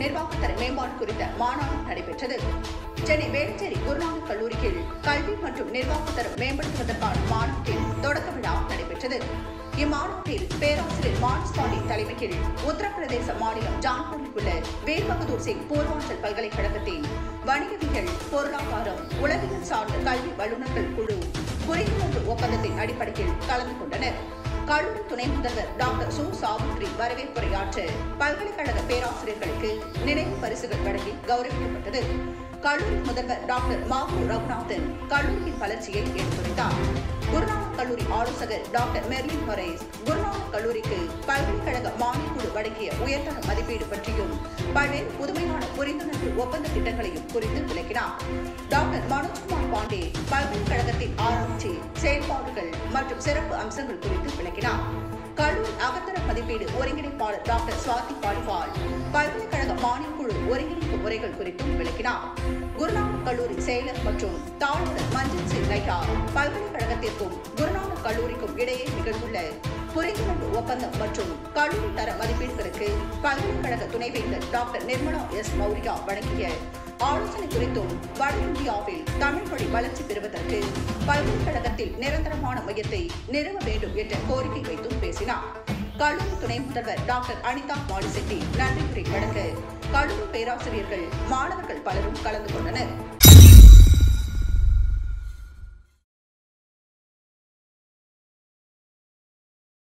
நிர்வாகத்தர மேம்பாடு குறித்த மாநாடு நடைபெற்றது சென்னை வேளச்சேரி குருநானக் கல்லூரி கீழ் கல்வி மற்றும் நிர்வாகத்தரம் மேம்படுத்துவதற்கான மாநாட்டில் தொடக்க விழா நடைபெற்றது இம்மாநாட்டில் பேராசிரியர் மான்ஸ் பாண்டி தலைமையில் உத்தரப்பிரதேச மாநிலம் ஜான்பூரில் உள்ள வீர் பகதூர் சிங் பூர்வாஞ்சல் பல்கலைக்கழகத்தின் வணிகவியல் பொருளாதாரம் உளவியல் சார்ந்த கல்வி வல்லுநர்கள் குழு புரிந்துணர்வு ஒப்பந்தத்தின் அடிப்படையில் கலந்து கொண்டனர் கல்லூரி துணை முதல்வர் டாக்டர் சு சாவித்ரி வரவேற்புரையாற்ற பல்கலைக்கழக பேராசிரியர்களுக்கு நினைவு பரிசுகள் வழங்கி கௌரவிக்கப்பட்டது கல்லூரி முதல்வர் டாக்டர் மாகு ரகுநாதன் கல்லூரியின் வளர்ச்சியை எடுத்துரைத்தார் குருநானக் கல்லூரி ஆலோசகர் டாக்டர் மெர்லின் மொரேஸ் குருநானக் கல்லூரிக்கு பல்கலைக்கழக மானியக்குழு வழங்கிய உயர்தர மதிப்பீடு பற்றியும் பல்வேறு புதுமையான புரிந்துணர்வு ஒப்பந்த திட்டங்களையும் குறித்து விளக்கினார் டாக்டர் மனோஜ்குமார் பாண்டே பல்கலைக்கழகத்தின் ஆராய்ச்சி செயல்பாடுகள் மற்றும் சிறப்பு அம்சங்கள் குறித்து விளக்கினார் கல்லூரி அகத்தர மதிப்பீடு ஒருங்கிணைப்பாளர் டாக்டர் சுவாதி பாலிவால் பல்கலைக்கழக மானியக்குழு ஒருங்கிணைப்பு முறைகள் குறித்தும் விளக்கினார் குருநானக் கல்லூரி செயலர் மற்றும் தாழ்வர் மஞ்சள் சிங் லையா பல்கலைக்கழகத்திற்கும் குருநானக் கல்லூரிக்கும் இடையே நிகழ்ந்துள்ள புரிந்துணர்வு ஒப்பந்தம் மற்றும் கல்லூரி தர மதிப்பீடுகளுக்கு பல்கலைக்கழக துணைவேந்தர் டாக்டர் நிர்மலா எஸ் மௌரியா வழங்கிய ஆலோசனை குறித்தும் வட இந்தியாவில் தமிழ் மொழி வளர்ச்சி பெறுவதற்கு பல்கலைக்கழகத்தில் நிரந்தரமான மையத்தை நிறுவ வேண்டும் என்ற கோரிக்கை வைத்தும் பேசினார் கல்லூரி துணை முதல்வர் டாக்டர் அனிதா மாலிசெட்டி நன்றியுரை வழங்க கல்லூரி பேராசிரியர்கள் மாணவர்கள் பலரும் கலந்து கொண்டனர்